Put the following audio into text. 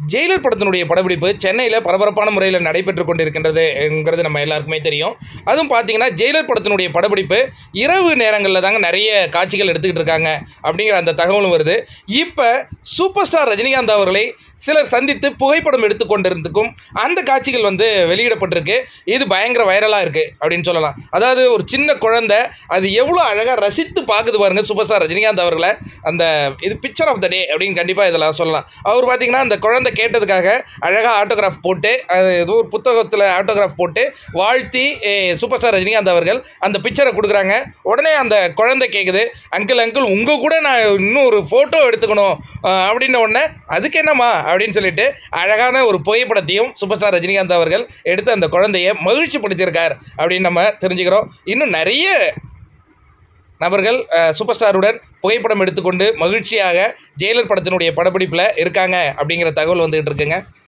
Jailer படத்தினுடைய படப்பிடிப்பு சென்னையில் பரபரப்பான முறையில் நடைபெற்று கொண்டிருக்கின்றதுங்கிறது நம்ம எல்லாருக்குமே தெரியும் அதுவும் பார்த்தீங்கன்னா ஜெயிலர் படத்தினுடைய படப்பிடிப்பு இரவு நேரங்களில் தாங்க நிறைய காட்சிகள் எடுத்துக்கிட்டு இருக்காங்க அப்படிங்கிற அந்த தகவலும் வருது இப்போ சூப்பர் ஸ்டார் ரஜினிகாந்த் அவர்களை சிலர் சந்தித்து புகைப்படம் எடுத்துக்கொண்டிருந்துக்கும் அந்த காட்சிகள் வந்து வெளியிடப்பட்டிருக்கு இது பயங்கர வைரலாக இருக்குது அப்படின்னு சொல்லலாம் அதாவது ஒரு சின்ன குழந்தை அது எவ்வளோ அழகாக ரசித்து பார்க்குது பாருங்க சூப்பர் ஸ்டார் ரஜினிகாந்த் அவர்களை அந்த இது பிக்சர் ஆஃப் த டே அப்படின்னு கண்டிப்பாக இதெல்லாம் சொல்லலாம் அவர் பார்த்தீங்கன்னா அந்த குழந்தை கேட்டதுக்காக அழகாக ஆட்டோகிராஃப் போட்டு அது ஏதோ ஒரு புத்தகத்தில் ஆட்டோகிராஃப் போட்டு வாழ்த்தி ஏ, சூப்பர் ஸ்டார் ரஜினிகாந்த் அவர்கள் அந்த பிக்சரை கொடுக்குறாங்க உடனே அந்த குழந்தை கேட்குது அங்கிள் அங்கிள் உங்கள் கூட நான் இன்னும் ஒரு ஃபோட்டோ எடுத்துக்கணும் அஹ், அப்படின்ன உடனே அதுக்கு என்னம்மா அப்படின்னு சொல்லிட்டு அழகான ஒரு புகைப்படத்தையும் சூப்பர் ஸ்டார் ரஜினிகாந்த் அவர்கள் எடுத்து அந்த குழந்தைய மகிழ்ச்சிப்படுத்தியிருக்கார் அப்படின்னு நம்ம தெரிஞ்சுக்கிறோம் இன்னும் நிறைய நபர்கள் அஹ், சூப்பர் ஸ்டாருடன் புகைப்படம் எடுத்துக்கொண்டு மகிழ்ச்சியாக ஜெயிலர் படத்தினுடைய படப்பிடிப்பில் இருக்காங்க அப்படிங்கிற தகவல் வந்துகிட்டு இருக்குங்க